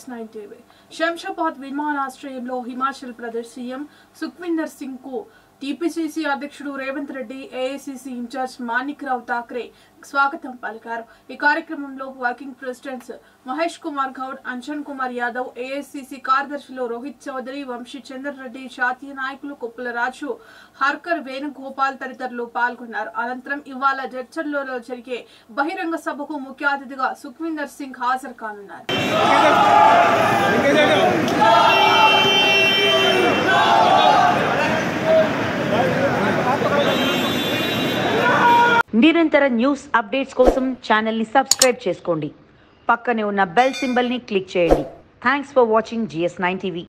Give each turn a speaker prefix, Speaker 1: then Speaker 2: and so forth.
Speaker 1: nine TV Shamshabad విమానాశ్రయంలో Himachal Pradesh CM Sukhvinder Singh కు TPCC అధ్యక్షుడు రేవంత్ రెడ్డి ఏఐసీసీ ఇన్ఛార్జ్ మాణిక్ రావు ఠాక్రే స్వాగతం పలికారు ఈ కార్యక్రమంలో working presidents Mahesh Kumar Goud Anjan Kumar Yadav AICC కార్యదర్శులు రోహిత్ చౌదరి వంశీ చందర్ రెడ్డి జాతీయ నాయకులు కొప్పుల రాజు హర్కర్ వేణుగోపాల్ తదితరులు పాల్గొన్నారు అనంతరం ఇవాళ జడ్చర్లో జరిగే బహిరంగ సభకు ముఖ్య అతిథిగా సుఖ్విందర్ సింగ్ హాజరు కానున్నారు
Speaker 2: నిరంతర న్యూస్ అప్డేట్స్ కోసం ఛానల్ని సబ్స్క్రైబ్ చేసుకోండి పక్కనే ఉన్న బెల్ సింబల్ని క్లిక్ చేయండి thanks for watching GS nine TV